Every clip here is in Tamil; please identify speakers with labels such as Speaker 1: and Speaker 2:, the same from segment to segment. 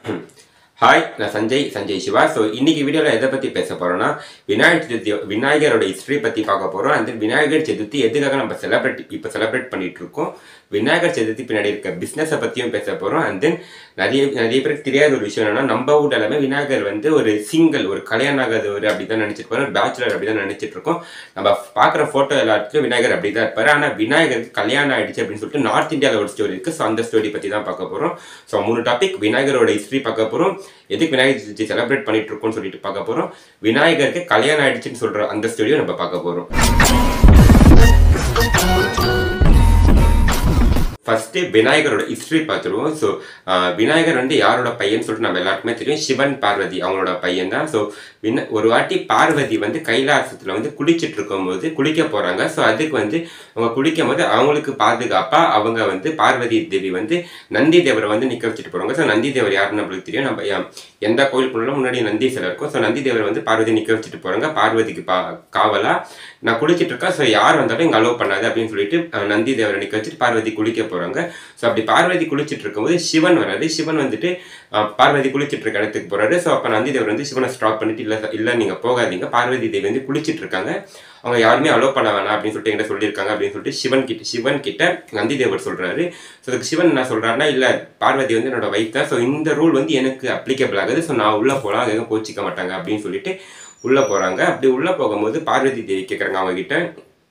Speaker 1: ஹாய் நான் சஞ்சய் சஞ்சய் சிவா ஸோ இன்னைக்கு வீடியோவில் எதை பற்றி பேச போகிறோம்னா விநாயகர் சதுர்த்தி விநாயகரோட ஹிஸ்ட்ரி பற்றி பார்க்க போகிறோம் அந்த விநாயகர் சதுர்த்தி எதுக்காக நம்ம செலிப்ரேட் இப்போ செலிப்ரேட் பண்ணிட்டு இருக்கோம் விநாயகர் சதுர்த்தி பின்னாடி இருக்க பிஸ்னஸை பற்றியும் பேச போகிறோம் அண்ட் தென் நிறைய நிறைய பேருக்கு தெரியாத ஒரு விஷயம் என்னன்னா நம்ம ஊர் எல்லாமே விநாயகர் வந்து ஒரு சிங்கிள் ஒரு கல்யாணம் ஆகாதவர் அப்படி தான் நினச்சிட்டு போகிறோம் பேச்சுலர் அப்படி தான் நினச்சிட்டு இருக்கோம் நம்ம பார்க்குற ஃபோட்டோ எல்லாத்துக்கும் விநாயகர் அப்படி தான் இருப்பார் ஆனால் விநாயகருக்கு கல்யாணம் ஆயிடுச்சு அப்படின்னு சொல்லிட்டு நார்த் இந்தியாவில் ஒரு ஸ்டோரி இருக்குது ஸோ அந்த ஸ்டோரி பற்றி தான் பார்க்க போகிறோம் ஸோ மூணு டாபிக் விநாயகரோட ஹிஸ்ட்ரி பார்க்க போகிறோம் எதுக்கு விநாயகர் சதுர்த்தி செலிப்ரேட் பண்ணிட்டு இருக்கோம்னு சொல்லிட்டு பார்க்க போகிறோம் விநாயகருக்கு கல்யாணம் ஆயிடுச்சுன்னு சொல்கிற அந்த ஸ்டோரியும் நம்ம பார்க்க போகிறோம் ஃபர்ஸ்ட்டு விநாயகரோட ஹிஸ்ட்ரி பார்த்துருவோம் ஸோ விநாயகர் வந்து யாரோட பையன் சொல்லிட்டு நம்ம எல்லாருக்குமே தெரியும் சிவன் பார்வதி அவங்களோட பையன் தான் ஸோ வின ஒரு வாட்டி பார்வதி வந்து கைலாசத்தில் வந்து குளிச்சுட்டு இருக்கும்போது குளிக்க போகிறாங்க ஸோ அதுக்கு வந்து அவங்க குளிக்கும் போது அவங்களுக்கு பாதுகாப்பாக அவங்க வந்து பார்வதி தேவி வந்து நந்தி தேவரை வந்து நிற்க வச்சுட்டு போகிறாங்க ஸோ நந்தி தேவர் யாருன்னு நம்மளுக்கு தெரியும் நம்ம எ- எந்த கோயில் போனாலும் முன்னாடி நந்தி சிலை இருக்கும் ஸோ நந்தி தேவர் வந்து பார்வதி நிற்க வச்சுட்டு போகிறாங்க பார்வதிக்கு பா காவலா நான் குளிச்சிட்டு இருக்கேன் ஸோ யார் வந்தாலும் இங்கே அலோவ் பண்ணாது அப்படின்னு சொல்லிட்டு அஹ், நந்தி தேவரை நிற்க வச்சுட்டு பார்வதி குளிக்க போகிறாங்க ஸோ அப்படி பார்வதி குளிச்சிட்டு இருக்கும்போது சிவன் வராது சிவன் வந்துட்டு அஹ், பார்வதி குளிச்சிட்டு இருக்க இடத்துக்கு போறாரு ஸோ அப்போ நந்தி தேவர் வந்து சிவனை ஸ்டாப் பண்ணிட்டு இல்லை இல்லை நீங்கள் போகாதீங்க பார்வதி தேவி வந்து குளிச்சிட்டு இருக்காங்க அவங்க யாருமே அலோவ் பண்ண வேணாம் அப்படின்னு சொல்லிட்டு என்கிட்ட சொல்லியிருக்காங்க அப்படின்னு சொல்லிட்டு சிவன் கிட்ட சிவன் கிட்ட நந்தி தேவர் சொல்றாரு ஸோ அதுக்கு சிவன் என்ன சொல்றாருன்னா இல்லை பார்வதி வந்து என்னோட வைஃப் தான் ஸோ இந்த ரூல் வந்து எனக்கு அப்ளிகபிள் ஆகுது ஸோ நான் உள்ள போகலாம் அது எதுவும் கோச்சிக்க மாட்டாங்க அப்படின்னு சொல்லிட்டு உள்ள போறாங்க அப்படி உள்ள போகும்போது பார்வதி தேவி கேட்குறாங்க அவங்க கிட்ட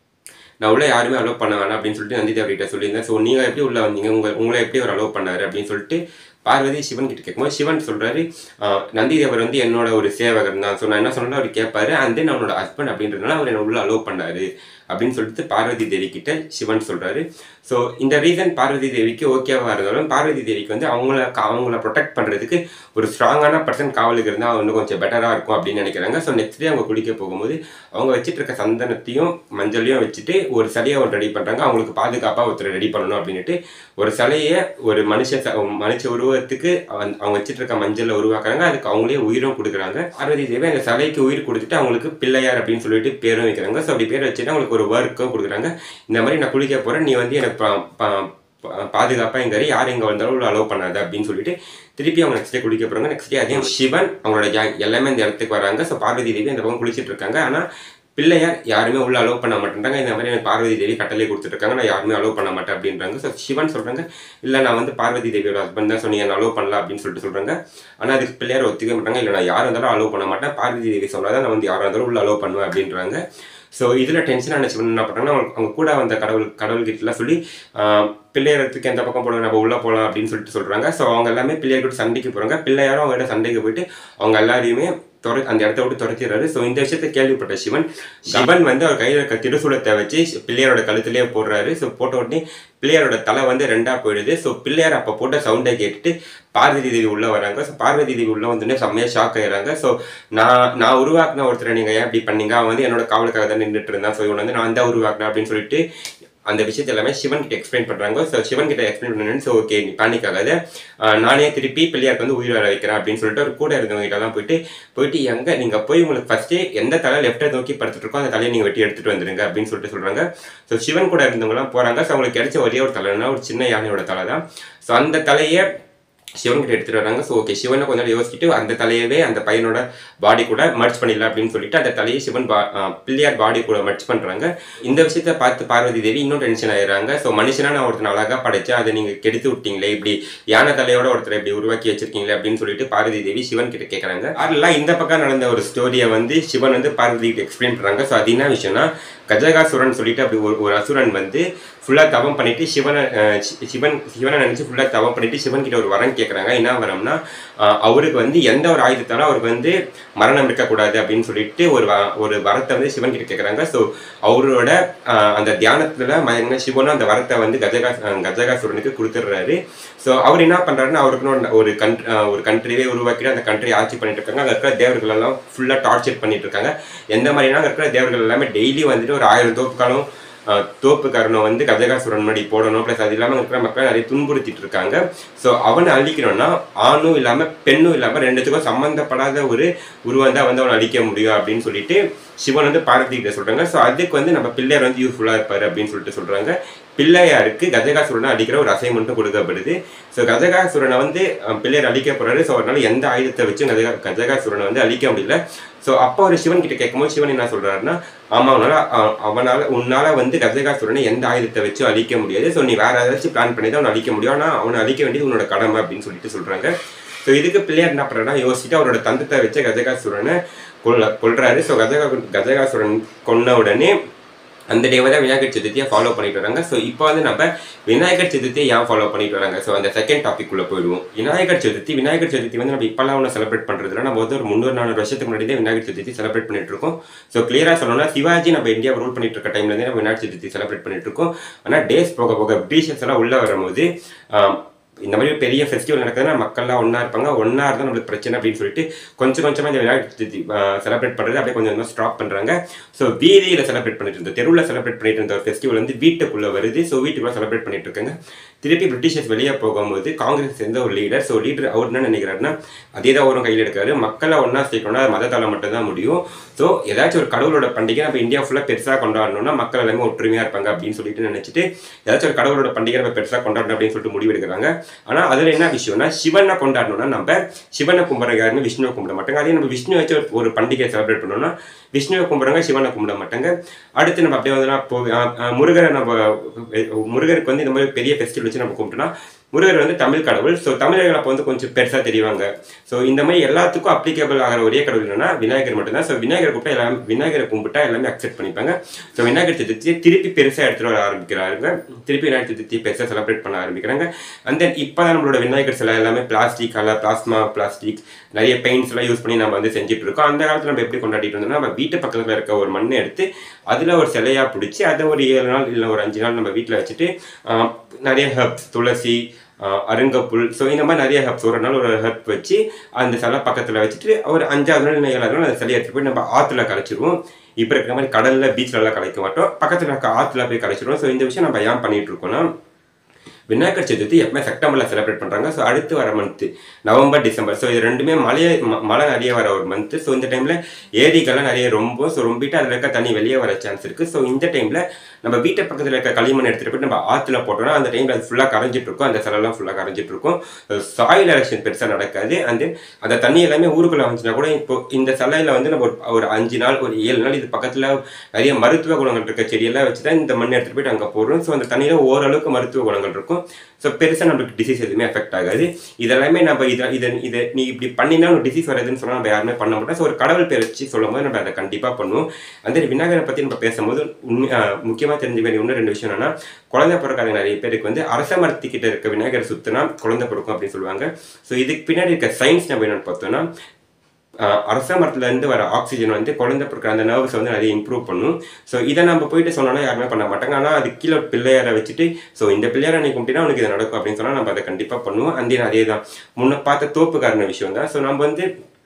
Speaker 1: நான் உள்ள யாருமே அலோவ் பண்ண வேணாம் அப்படின்னு சொல்லிட்டு நந்தி தேவர்கிட்ட சொல்லியிருந்தேன் ஸோ நீங்கள் எப்படி உள்ள வந்தீங்க உங்க உங்களை எப்படி அவர் அலோவ் பண்ணாரு அப்படின்னு சொல்லிட்டு பார்வதி சிவன் கிட்ட கேட்கும்போது சிவன் சொல்றாரு ஆஹ், நந்தி தேவர் வந்து என்னோட ஒரு சேவகர் தான் ஸோ நான் என்ன சொன்னா அவர் கேட்பாரு அண்ட் தென் அவனோட ஹஸ்பண்ட் அப்படின்றதுனால அவர் என்ன உள்ள அலோவ் பண்ணாரு அப்படின்னு சொல்லிட்டு பார்வதி தேவி கிட்ட சிவன் சொல்றாரு ஸோ இந்த ரீசன் பார்வதி தேவிக்கு ஓகேவா இருந்தாலும் பார்வதி தேவிக்கு வந்து அவங்கள கா- அவங்கள ப்ரொடெக்ட் பண்றதுக்கு ஒரு ஸ்ட்ராங்கான பர்சன் காவலுக்கு இருந்தால் இன்னும் கொஞ்சம் பெட்டரா இருக்கும் அப்படின்னு நினைக்கிறாங்க ஸோ நெக்ஸ்ட் டே அவங்க குளிக்க போகும்போது அவங்க வச்சிட்டு இருக்க சந்தனத்தையும் மஞ்சளையும் வச்சுட்டு ஒரு சிலையை ஒன்று ரெடி பண்றாங்க அவங்களுக்கு பாதுகாப்பாக ஒருத்தர் ரெடி பண்ணணும் அப்படின்னுட்டு ஒரு சிலையை ஒரு மனுஷ ச- மனுஷ உருவத்துக்கு அவன்- அவங்க வச்சிட்டு இருக்க மஞ்சள்ல உருவாக்குறாங்க அதுக்கு அவங்களே உயிரும் கொடுக்குறாங்க பார்வதி தேவி அந்த சிலைக்கு உயிர் கொடுத்துட்டு அவங்களுக்கு பிள்ளையார் அப்படின்னு சொல்லிட்டு பேரும் வைக்கிறாங்க ஸோ அப்படி பேர் வச்சுட்டு அவங்களுக்கு ஒரு ஒர்க்கும் கொடுக்குறாங்க இந்த மாதிரி நான் குளிக்க போறேன் நீ வந்து எனக்கு பா- பா- பா- பாதுகாப்பா எங்க இரு, யார் எங்க வந்தாலும் உள்ள அலோவ் பண்ணாத அப்படின்னு சொல்லிட்டு திருப்பி அவங்க நெக்ஸ்ட் டே குளிக்க போறாங்க நெக்ஸ்ட் டே அதே சிவன் அவங்களோட gang எல்லாமே இந்த இடத்துக்கு வராங்க ஸோ பார்வதி தேவி அந்த பக்கம் குளிச்சிட்டு இருக்காங்க ஆனா பிள்ளையார் யாருமே உள்ள அலோவ் பண்ண மாட்டேன்றாங்க இந்த மாதிரி எனக்கு பார்வதி தேவி கட்டளை கொடுத்துருக்காங்க நான் யாருமே அலோவ் பண்ண மாட்டேன் அப்படின்றாங்க ஸோ சிவன் சொல்றாங்க இல்லை நான் வந்து பார்வதி தேவியோட ஹஸ்பண்ட் தான் சொன்னீங்க அலோவ் பண்ணலாம் அப்படின்னு சொல்லிட்டு சொல்றாங்க ஆனால் அதுக்கு பிள்ளையார் ஒத்துக்க மாட்டாங்க இல்லை நான் யார் இருந்தாலும் அலோவ் பண்ண மாட்டேன் பார்வதி தேவி சொன்னாதான் நான் வந்து யாராக இருந்தாலும் உள்ள அலோவ் பண்ணுவேன் அப்படின்றாங்க ஸோ இதில் டென்ஷனான சிவன் என்ன பண்ணுறாங்கன்னா அவங்க அவங்க கூட வந்த கடவுள் கடவுள்கிட்டலாம் சொல்லி ஆஹ், பிள்ளையாரத்துக்கு எந்த பக்கம் போடுங்க நம்ம உள்ளே போகலாம் அப்படின்னு சொல்லிட்டு சொல்கிறாங்க ஸோ அவங்க எல்லாமே பிள்ளையார் கூட சண்டைக்கு போகிறாங்க பிள்ளையாரும் அவங்ககிட்ட சண்டைக்கு போயிட்டு அவங்க எல்லாரையுமே துறை அந்த இடத்த விட்டு துரத்திடுறாரு ஸோ இந்த விஷயத்தை கேள்விப்பட்ட சிவன் சிவன் வந்து அவர் கையில் இருக்க திருசூலத்தை வச்சு பிள்ளையாரோட கழுத்துலேயே போடுறாரு ஸோ போட்ட உடனே பிள்ளையாரோட தலை வந்து ரெண்டா போயிடுது ஸோ பிள்ளையார் அப்போ போட்ட சவுண்டை கேட்டுட்டு பார்வதி தேவி உள்ள வராங்க ஸோ பார்வதி தேவி உள்ள வந்தோடனே செம்மையாக ஷாக் ஆயிடுறாங்க ஸோ நான் நான் உருவாக்குன ஒருத்தரை நீங்க ஏன் இப்படி பண்ணீங்க அவன் வந்து என்னோட காவலுக்காக தான் நின்றுட்டு இருந்தான் ஸோ இவன் வந்து நான் தான் உருவாக்குனேன் அப்படின்னு சொல்லிட்டு அந்த விஷயத்தை எல்லாமே சிவன் கிட்ட எக்ஸ்பிளைன் பண்றாங்க ஸோ சிவன் கிட்ட எக்ஸ்பிளைன் பண்ணேன்னு ஸோ ஓகே நீ பேனிக் ஆகாத ஆஹ் நானே திருப்பி பிள்ளையாருக்கு வந்து உயிர் வர வைக்கிறேன் அப்படின்னு சொல்லிட்டு அவர் கூட இருந்தவங்க கிட்ட எல்லாம் போயிட்டு போயிட்டு எங்க நீங்க போய் உங்களுக்கு ஃபர்ஸ்டே எந்த தலை லெஃப்ட்டை நோக்கி படுத்துட்டு இருக்கோ அந்த தலையை நீங்க வெட்டி எடுத்துட்டு வந்துருங்க அப்படின்னு சொல்லிட்டு சொல்றாங்க ஸோ சிவன் கூட இருந்தவங்க எல்லாம் போறாங்க ஸோ அவங்களுக்கு கிடைச்ச ஒரே ஒரு தலைன்னா ஒரு சின்ன யானையோட தலை தான் ஸோ அந்த தலையை சிவன் கிட்ட எடுத்துட்டு வராங்க ஸோ ஓகே சிவனை கொஞ்ச நேரம் யோசிச்சுட்டு அந்த தலையவே அந்த பையனோட பாடி கூட மர்ச் பண்ணிடலாம் அப்படின்னு சொல்லிட்டு அந்த தலையை சிவன் பா- ஆஹ் பிள்ளையார் பாடி கூட மர்ச் பண்றாங்க இந்த விஷயத்த பார்த்து பார்வதி தேவி இன்னும் டென்ஷன் ஆயிடுறாங்க ஸோ மனுஷனா நான் ஒருத்தனை அழகா படைச்சேன் அதை நீங்க கெடுத்து விட்டீங்களே இப்படி யானை தலையோட ஒருத்தரை இப்படி உருவாக்கி வச்சிருக்கீங்களே அப்படின்னு சொல்லிட்டு பார்வதி தேவி சிவன் கிட்ட கேட்கறாங்க அதெல்லாம் இந்த பக்கம் நடந்த ஒரு ஸ்டோரியை வந்து சிவன் வந்து பார்வதி கிட்ட எக்ஸ்பிளைன் பண்றாங்க ஸோ அது என்ன விஷயம்னா கஜகாசுரன் சொல்லிட்டு அப்படி ஒரு ஒரு அசுரன் வந்து ஃபுல்லாக தவம் பண்ணிட்டு சிவனை அஹ், சி- சிவன் சிவனை நினைச்சு ஃபுல்லாக தவம் பண்ணிட்டு சிவன் கிட்ட ஒரு வரம் கேட்குறாங்க என்ன வரம்னா அஹ், அவருக்கு வந்து எந்த ஒரு ஆயுதத்தாலும் அவருக்கு வந்து மரணம் இருக்கக்கூடாது அப்படின்னு சொல்லிட்டு ஒரு வ- ஒரு வரத்தை வந்து சிவன் கிட்ட கேட்குறாங்க ஸோ அவரோட அஹ், அந்த தியானத்துல மயங்கின சிவனும் அந்த வரத்தை வந்து கஜகா அஹ், கஜகாசுரனுக்கு கொடுத்துட்றாரு ஸோ அவர் என்ன பண்றாருன்னா அவருக்குன்னு ஒரு- ஒரு கண்ட் ஒரு கண்ட்ரியே உருவாக்கிட்டு அந்த கண்ட்ரி ஆட்சி பண்ணிட்டு இருக்காங்க அங்கே இருக்கிற தேவர்கள் எல்லாம் ஃபுல்லாக டார்ச்சர் பண்ணிட்டு இருக்காங்க எந்த மாதிரினா அங்கே இருக்கிற தேவர்கள் எல்லாமே டெய்லி வந்துட்டு ஒரு ஆயிரம் தோப்புக்காலும் அஹ், தோப்புக்காரனை வந்து கஜகாசுரன் முன்னாடி போடணும் ப்ளஸ் அது இல்லாமல் இருக்கிற மக்களை நிறைய துன்புறுத்திட்டு இருக்காங்க ஸோ அவனை அழிக்கணும்னா ஆணும் இல்லாமல் பெண்ணும் இல்லாமல் ரெண்டுத்துக்கும் சம்மந்தப்படாத ஒரு உருவம் தான் வந்து அவனை அழிக்க முடியும் அப்படின்னு சொல்லிட்டு சிவன் வந்து பார்வதி கிட்ட சொல்றாங்க ஸோ அதுக்கு வந்து நம்ம பிள்ளையார் வந்து யூஸ்ஃபுல்லாக இருப்பாரு அப்படின்னு சொல்லிட்டு சொல்றாங்க பிள்ளையாருக்கு கஜகாசுரனை அடிக்கிற ஒரு அசைன்மெண்ட்டும் கொடுக்கப்படுது ஸோ கஜகாசுரனை வந்து அஹ், பிள்ளையார் அழிக்க போறாரு ஸோ அதனால எந்த ஆயுதத்தை வச்சு கஜகா கஜகாசுரனை வந்து அழிக்க முடியல ஸோ அப்போ அவர் சிவன் கிட்ட கேட்கும்போது சிவன் என்ன சொல்றாருன்னா ஆமா அவனால அ- அவனால உன்னால வந்து கஜகாசுரனை எந்த ஆயுதத்தை வச்சு அழிக்க முடியாது ஸோ நீ வேற ஏதாச்சும் பிளான் பண்ணி தான் அவனை அழிக்க முடியும் ஆனால் அவனை அழிக்க வேண்டியது உன்னோட கடமை அப்படின்னு சொல்லிட்டு சொல்றாங்க ஸோ இதுக்கு பிள்ளையார் என்ன பண்ணுறாருன்னா யோசிச்சுட்டு அவரோட தந்தத்தை வச்சு கஜகாசுரனை கொல்ல கொல்றாரு ஸோ கஜகா கஜகாசுரன் கொன்ன உடனே அந்த டேவை தான் விநாயகர் சதுர்த்தியை ஃபாலோ பண்ணிட்டு வராங்க ஸோ இப்போ வந்து நம்ம விநாயகர் சதுர்த்தியை ஏன் ஃபாலோ பண்ணிட்டு வராங்க ஸோ அந்த செகண்ட் டாபிக் உள்ள போயிடுவோம் விநாயகர் சதுர்த்தி விநாயகர் சதுர்த்தி வந்து நம்ம இப்போலாம் ஒன்று செலிப்ரேட் பண்ணுறதுல நம்ம வந்து ஒரு முந்நூறு நானூறு வருஷத்துக்கு முன்னாடி தான் விநாயகர் சதுர்த்தி செலிப்ரேட் பண்ணிட்டு இருக்கோம் ஸோ கிளியராக சொல்லணும்னா சிவாஜி நம்ம இந்தியா ரூல் பண்ணிட்டு இருக்க டைம்லேருந்து நம்ம விநாயகர் சதுர்த்தி செலிப்ரேட் பண்ணிட்டு இருக்கோம் ஆனால் டேஸ் போக போக பிரிட்டிஷர்ஸ் எல்லாம் உள்ள வரும்போது ஆம், இந்த மாதிரி பெரிய ஃபெஸ்டிவல் நடக்குதுன்னா மக்கள்லாம் ஒன்றா இருப்பாங்க ஒன்றா இருந்தால் நம்மளுக்கு பிரச்சனை அப்படின்னு சொல்லிட்டு கொஞ்சம் கொஞ்சமாக இந்த விநாயகர் சதுர்த்தி செலிப்ரேட் பண்ணுறது அப்படியே கொஞ்சம் கொஞ்சமாக ஸ்டாப் பண்ணுறாங்க ஸோ வீதியில் செலிப்ரேட் பண்ணிட்டு இருந்த தெருவில் செலிப்ரேட் பண்ணிட்டு இருந்த ஒரு ஃபெஸ்டிவல் வந்து வீட்டுக்குள்ளே வருது ஸோ வீட்டுக்குள்ளே செலிப்ரேட் பண்ணிட்டு இருக்காங்க திருப்பி பிரிட்டிஷர்ஸ் வெளியே போகும்போது காங்கிரஸ் சேர்ந்த ஒரு லீடர் ஸோ லீடர் அவர் என்ன நினைக்கிறாருன்னா அதே தான் அவரும் கையில் எடுக்காரு மக்களை ஒன்றா சேர்க்கணும்னா அது மதத்தால் மட்டும்தான் முடியும் ஸோ ஏதாச்சும் ஒரு கடவுளோட பண்டிகை நம்ம இந்தியா ஃபுல்லாக பெருசாக கொண்டாடணும்னா மக்கள் எல்லாமே ஒற்றுமையாக இருப்பாங்க அப்படின்னு சொல்லிட்டு நினச்சிட்டு ஏதாச்சும் ஒரு கடவுளோட பண்டிகை நம்ம பெருசாக கொண்டாடணும் அப்படின்னு சொல்லிட்டு முடிவு எடுக்கிறாங்க ஆனால் அதில் என்ன விஷயம்னா சிவனை கொண்டாடணும்னா நம்ம சிவனை கும்பிட்ற யாருமே விஷ்ணுவை கும்பிட மாட்டாங்க அதே நம்ம விஷ்ணு வச்சு ஒரு- ஒரு பண்டிகையை செலிப்ரேட் பண்ணோம்னா விஷ்ணுவை கும்பிட்றாங்க சிவனை கும்பிட மாட்டாங்க அடுத்து நம்ம அப்படியே வந்து போ அஹ் அஹ் முருகரை நம்ம அஹ் முருகருக்கு வந்து இந்த மாதிரி பெரிய ஃபெஸ்டிவல் வச்சு நம்ம கும்பிட்டோம்னா முருகர் வந்து தமிழ் கடவுள் ஸோ தமிழர்கள் அப்போ வந்து கொஞ்சம் பெருசாக தெரிவாங்க ஸோ இந்த மாதிரி எல்லாத்துக்கும் அப்ளிகேபிள் ஆகிற ஒரே கடவுள் என்னன்னா விநாயகர் மட்டும்தான் ஸோ விநாயகர் கும்பிட்டா எல்லாமே விநாயகரை கும்பிட்டா எல்லாமே அக்செப்ட் பண்ணிப்பாங்க ஸோ விநாயகர் சதுர்த்தியை திருப்பி பெருசாக எடுத்துகிட்டு வர ஆரம்பிக்கிறாங்க திருப்பி விநாயகர் சதுர்த்தி பெருசாக செலிப்ரேட் பண்ண ஆரம்பிக்கிறாங்க அண்ட் தென் இப்போ தான் நம்மளோட விநாயகர் சிலை எல்லாமே பிளாஸ்டிக் அல்ல பிளாஸ்மா பிளாஸ்டிக் நிறைய பெயிண்ட்ஸ் எல்லாம் யூஸ் பண்ணி நம்ம வந்து செஞ்சுட்டு இருக்கோம் அந்த காலத்தில் நம்ம எப்படி கொண்டாடிட்டு இருந்தோம்னா நம்ம வீட்டு பக்கத்தில் இருக்க ஒரு மண்ணை எடுத்து அதில் ஒரு சிலையாக பிடிச்சி அதை ஒரு ஏழு நாள் இல்லை ஒரு அஞ்சு நாள் நம்ம வீட்டில் வச்சுட்டு ஆஹ், நிறைய ஹர்ப்ஸ் துளசி ஆஹ், அருங்கப்புல் ஸோ இந்த மாதிரி நிறைய ஹர்ப்ஸ் ஒரு நாள் ஒரு ஹர்ப் வச்சு அந்த சிலை பக்கத்தில் வச்சுட்டு ஒரு அஞ்சாவது நாள் இல்லை ஏழாவது நாள் அந்த சிலையை எடுத்துட்டு போய் நம்ம ஆற்றுல கரைச்சிருவோம் இப்போ இருக்கிற மாதிரி கடலில் பீச்லலாம் கலைக்க மாட்டோம் பக்கத்தில் இருக்க ஆற்றுல போய் கரைச்சிருவோம் ஸோ இந்த விஷயம் நம்ம ஏன் பண்ணிட்டு இருக்கோம்னா விநாயகர் சதுர்த்தி எப்பவுமே செப்டம்பரில் செலிப்ரேட் பண்ணுறாங்க ஸோ அடுத்து வர மந்த்து நவம்பர் டிசம்பர் ஸோ இது ரெண்டுமே மழையே ம- மழை நிறைய வர ஒரு மந்த்து ஸோ இந்த டைமில் ஏரிகள்லாம் நிறைய ரொம்ப ஸோ ரொம்பிட்டு அதில் இருக்க தண்ணி வெளியே வர சான்ஸ் இருக்குது ஸோ இந்த டைமில் நம்ம வீட்டு பக்கத்தில் இருக்க களிமண் எடுத்துகிட்டு போய் நம்ம ஆற்றுல போட்டோம்னா அந்த டைமில் அது ஃபுல்லாக கரைஞ்சிட்டு இருக்கும் அந்த சிலெல்லாம் ஃபுல்லாக கரைஞ்சிட்டு இருக்கும் சாயில் எலெக்ஷன் பெருசாக நடக்காது அண்ட் அந்த தண்ணி எல்லாமே ஊருக்குள்ளே வந்துச்சுன்னா கூட இப்போ இந்த சிலையில் வந்து நம்ம ஒரு ஒரு அஞ்சு நாள் ஒரு ஏழு நாள் இது பக்கத்தில் நிறைய மருத்துவ குணங்கள் இருக்க செடியெல்லாம் வச்சு தான் இந்த மண் எடுத்துகிட்டு போயிட்டு அங்கே போடுறோம் ஸோ அந்த தண்ணியில் ஓரளவுக்கு மருத்துவ குணங்கள் இருக்கும் ஸோ பெருசாக நம்மளுக்கு டிசீஸ் எதுவுமே எஃபெக்ட் ஆகாது இதெல்லாமே நம்ம இதை இதை இதை நீ இப்படி பண்ணினா ஒரு டிசீஸ் வருதுன்னு சொன்னால் நம்ம யாருமே பண்ண மாட்டோம் ஸோ ஒரு கடவுள் பேர் வச்சு சொல்லும் போது நம்ம அதை கண்டிப்பாக பண்ணுவோம் அந்த விநாயகரை பற்றி நம்ம பேசும்போது உண்மை முக்கியமாக தெரிஞ்ச வேண்டிய இன்னும் ரெண்டு விஷயம் என்னன்னா குழந்தை பிறக்காத நிறைய பேருக்கு வந்து அரச மரத்துக்கிட்ட இருக்க விநாயகர் சுத்தினா குழந்தை பிறக்கும் அப்படின்னு சொல்லுவாங்க ஸோ இதுக்கு பின்னாடி இருக்க சயின்ஸ் நம்ம என்னன்னு பார்த்தோம்னா ஆஹ் அரச மரத்துல இருந்து வர ஆக்சிஜன் வந்து குழந்தை பிறக்கிற அந்த நர்வ்ஸ் வந்து நிறைய இம்ப்ரூவ் பண்ணும் ஸோ இதை நம்ம போயிட்டு சொன்னோம்னா யாருமே பண்ண மாட்டாங்க ஆனால் அது கீழே ஒரு பிள்ளையாரை வச்சுட்டு ஸோ இந்த பிள்ளையாரை நீ கும்பிட்டா உனக்கு இது நடக்கும் அப்படின்னு சொன்னால் நம்ம அதை கண்டிப்பாக பண்ணுவோம் அந்த அதே தான் முன்ன பார்த்த தோப்புக்காரன விஷயம் தான் ஸோ நம்ம வந்து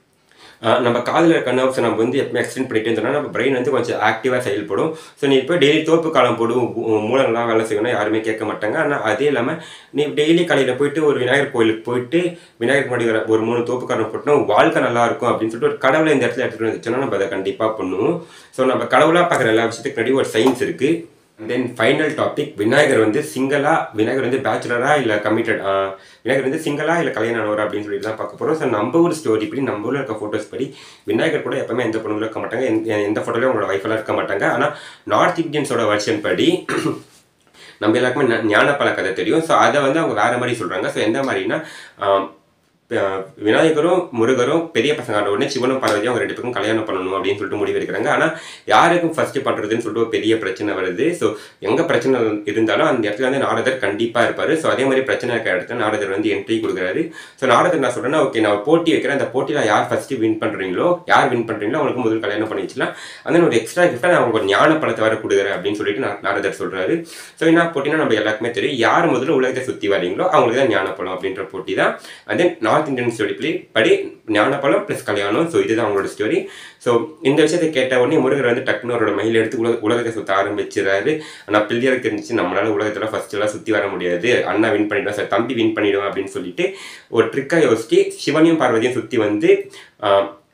Speaker 1: ஆஹ் நம்ம காதில் இருக்க நர்வ்ஸ் நம்ம வந்து எப்பவுமே எக்ஸ்டெண்ட் பண்ணிட்டே இருந்தோம்னா நம்ம பிரெயின் வந்து கொஞ்சம் ஆக்டிவாக செயல்படும் ஸோ நீ இப்போ டெய்லி தோப்பு காலம் போடும் மூலங்கள்லாம் வேலை செய்யணும் யாருமே கேட்க மாட்டாங்க ஆனால் அதே இல்லாமல் நீ டெய்லி காலையில் போயிட்டு ஒரு விநாயகர் கோயிலுக்கு போயிட்டு விநாயகர் முன்னாடி வர ஒரு மூணு தோப்பு காலம் போட்டோம்னா உன் வாழ்க்கை நல்லா இருக்கும் அப்படின்னு சொல்லிட்டு ஒரு கடவுளை இந்த இடத்துல எடுத்துகிட்டு வந்துச்சோன்னா நம்ம அதை கண்டிப்பாக பண்ணுவோம் ஸோ நம்ம கடவுளாக பார்க்குற எல்லா விஷயத்துக்கு முன்னாடி ஒரு சயின்ஸ் இருக்குது தென் ஃபைனல் டாபிக் விநாயகர் வந்து சிங்கிளா விநாயகர் வந்து பேச்சுலரா இல்லை கமிட்டட் விநாயகர் வந்து சிங்கிளா இல்லை கல்யாணம் ஆனவரா அப்படின்னு சொல்லிட்டு தான் பார்க்க போகிறோம் ஸோ நம்ம ஒரு ஸ்டோரி படி நம்ம ஊரில் இருக்க ஃபோட்டோஸ் படி விநாயகர் கூட எப்பவுமே எந்த பொண்ணுங்களும் இருக்க மாட்டாங்க எந்த- எந்த ஃபோட்டோலையும் அவங்களோட வைஃபெல்லாம் இருக்க மாட்டாங்க ஆனால் நார்த் இந்தியன்ஸோட வெர்ஷன் படி நம்ம எல்லாருக்குமே ஞ- ஞானப்பழ கதை தெரியும் ஸோ அதை வந்து அவங்க வேற மாதிரி சொல்கிறாங்க ஸோ எந்த மாதிரினா ஆம், அஹ் விநாயகரும் முருகரும் பெரிய பசங்க ஆன உடனே சிவனும் பார்வதியும் அவங்க ரெண்டு பேருக்கும் கல்யாணம் பண்ணணும் அப்படின்னு சொல்லிட்டு முடிவு எடுக்கிறாங்க ஆனால் யாருக்கும் ஃபர்ஸ்ட் பண்ணுறதுன்னு சொல்லிட்டு ஒரு பெரிய பிரச்சனை வருது ஸோ எங்கே பிரச்சனை இருந்தாலும் அந்த இடத்துல வந்து நாரதர் கண்டிப்பாக இருப்பார் ஸோ அதே மாதிரி பிரச்சனை இருக்க இடத்துல நாரதர் வந்து என்ட்ரி கொடுக்குறாரு ஸோ நாரதர் நான் சொல்கிறேன்னா ஓகே நான் போட்டி வைக்கிறேன் அந்த போட்டியில் யார் ஃபர்ஸ்ட் வின் பண்ணுறீங்களோ யார் வின் பண்ணுறீங்களோ அவங்களுக்கு முதல் கல்யாணம் பண்ணி வச்சுலாம் அந்த ஒரு எக்ஸ்ட்ரா கிஃப்டாக நான் உங்களுக்கு ஒரு ஞான பழத்தை வர கொடுக்குறேன் அப்படின்னு சொல்லிட்டு நா- நாரதர் சொல்கிறாரு ஸோ என்ன போட்டினா நம்ம எல்லாருக்குமே தெரியும் யார் முதல்ல உலகத்தை சுற்றி வரீங்களோ அவங்களுக்கு தான் ஞானப்பழம் அப்படின்ற போட்டி தான் and then north Indian story படி ஞானப்பழம் ப்ளஸ் கல்யாணம் ஸோ இதுதான் அவங்களோட ஸ்டோரி ஸோ இந்த விஷயத்தை கேட்ட உடனே முருகர் வந்து டக்குனு அவரோட மயில் எடுத்து உலக உலகத்தை சுற்ற ஆரம்பிச்சிடறாரு ஆனால் பிள்ளையாருக்கு தெரிஞ்சிச்சு நம்மளால உலகத்தில் ஃபர்ஸ்ட் எல்லாம் சுற்றி வர முடியாது அண்ணா வின் பண்ணிடுவோம் சார் தம்பி வின் பண்ணிடுவோம் அப்படின்னு சொல்லிட்டு ஒரு ட்ரிக்காக யோசிச்சு சிவனையும் பார்வதியும் சுற்றி வந்து ஆஹ்,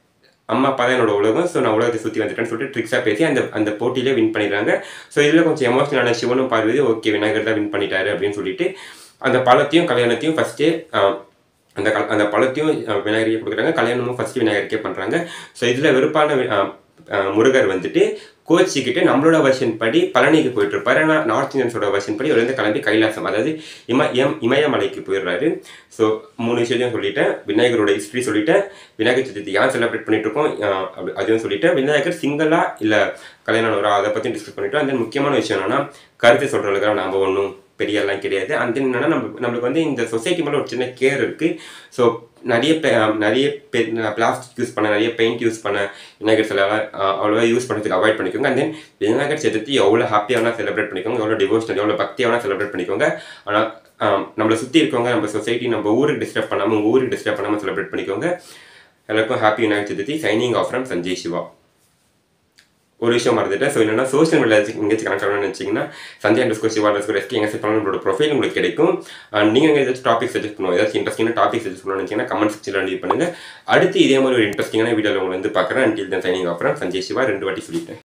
Speaker 1: அம்மா அப்பா தான் என்னோட உலகம் ஸோ நான் உலகத்தை சுற்றி வந்துட்டேன்னு சொல்லிட்டு ட்ரிக்ஸாக பேசி அந்த அந்த போட்டியிலே வின் பண்ணிடுறாங்க ஸோ இதில் கொஞ்சம் எமோஷனலான சிவனும் பார்வதி ஓகே விநாயகர் தான் வின் பண்ணிட்டாரு அப்படின்னு சொல்லிட்டு அந்த பழத்தையும் கல்யாணத்தையும் ஃபஸ்ட்டே அந்த கல் அந்த பழத்தையும் அஹ், விநாயகருக்கே கொடுக்குறாங்க கல்யாணமும் ஃபஸ்ட்டு விநாயகருக்கே பண்ணுறாங்க ஸோ இதில் வெறுப்பான வி- அஹ், அஹ், முருகர் வந்துட்டு கோச்சிக்கிட்டு நம்மளோட வருஷன் படி பழனிக்கு போயிட்டு இருப்பாரு ஆனால் நார்த் இந்தியன்ஸோட வருஷன் படி அவர் வந்து கிளம்பி கைலாசம் அதாவது இம இம் இமயமலைக்கு போயிடுறாரு ஸோ மூணு விஷயத்தையும் சொல்லிட்டேன் விநாயகரோட ஹிஸ்ட்ரி சொல்லிட்டேன் விநாயகர் சதுர்த்தி ஏன் செலிப்ரேட் பண்ணிட்டு இருக்கோம் அஹ், அப்படி- அதையும் சொல்லிட்டேன் விநாயகர் சிங்கிளா இல்லை கல்யாணம் வரா அதை பற்றியும் டிஸ்கஸ் பண்ணிட்டோம் அந்த முக்கியமான விஷயம் என்னன்னா கருத்து சொல்கிறதுக்காக நம்ம ஒன்றும் பெரிய எல்லாம் கிடையாது அந்த என்னன்னா நம்ம நம்மளுக்கு வந்து இந்த சொசைட்டி மேலே ஒரு சின்ன கேர் இருக்குது ஸோ நிறைய pe- அஹ் நிறைய பிளாஸ்டிக் யூஸ் பண்ண நிறைய பெயிண்ட் யூஸ் பண்ண விநாயகர் சிலை அவ்வளோவா யூஸ் பண்ணுறதுக்கு அவாய்ட் பண்ணிக்கோங்க அண்ட் தென் விநாயகர் சதுர்த்தி எவ்வளோ ஹாப்பியாக வேணால் செலிப்ரேட் பண்ணிக்கோங்க எவ்வளோ டிவோஷனல் எவ்வளோ பக்தியாக வேணால் செலிப்ரேட் பண்ணிக்கோங்க ஆனால் நம்மளை சுற்றி இருக்கவங்க நம்ம சொசைட்டி நம்ம ஊருக்கு டிஸ்டர்ப் பண்ணாமல் உங்கள் ஊருக்கு டிஸ்டர்ப் பண்ணாமல் செலிப்ரேட் பண்ணிக்கோங்க எல்லாருக்கும் happy Vinayagar Chaturthi signing off from Sanjay Siva ஒரு விஷயம் மறந்துட்டேன் ஸோ என்னன்னா சோஷியல் மீடியா எங்கேயாச்சும் கனெக்ட் ஆகணும்னு நினச்சிங்கன்னா Sandhya underscore Siva underscore S K எங்கே பண்ணணும் உங்களோட ப்ரொஃபைல் உங்களுக்கு கிடைக்கும் அண்ட் நீங்கள் ஏதாச்சும் டாபிக் சஜஸ்ட் பண்ணுவோம் ஏதாச்சும் இன்ட்ரெஸ்டிங்கான டாபிக் சஜஸ்ட் பண்ணணும்னு நினச்சிங்கன்னா கமெண்ட் செக்ஷனில் லீவ் பண்ணுங்கள் அடுத்து இதே மாதிரி ஒரு இன்ட்ரெஸ்டிங்கான வீடியோவில் உங்களை வந்து பார்க்குறேன் until then signing off Sanjay Siva ரெண்டு வாட்டி சொல்லிட்டேன்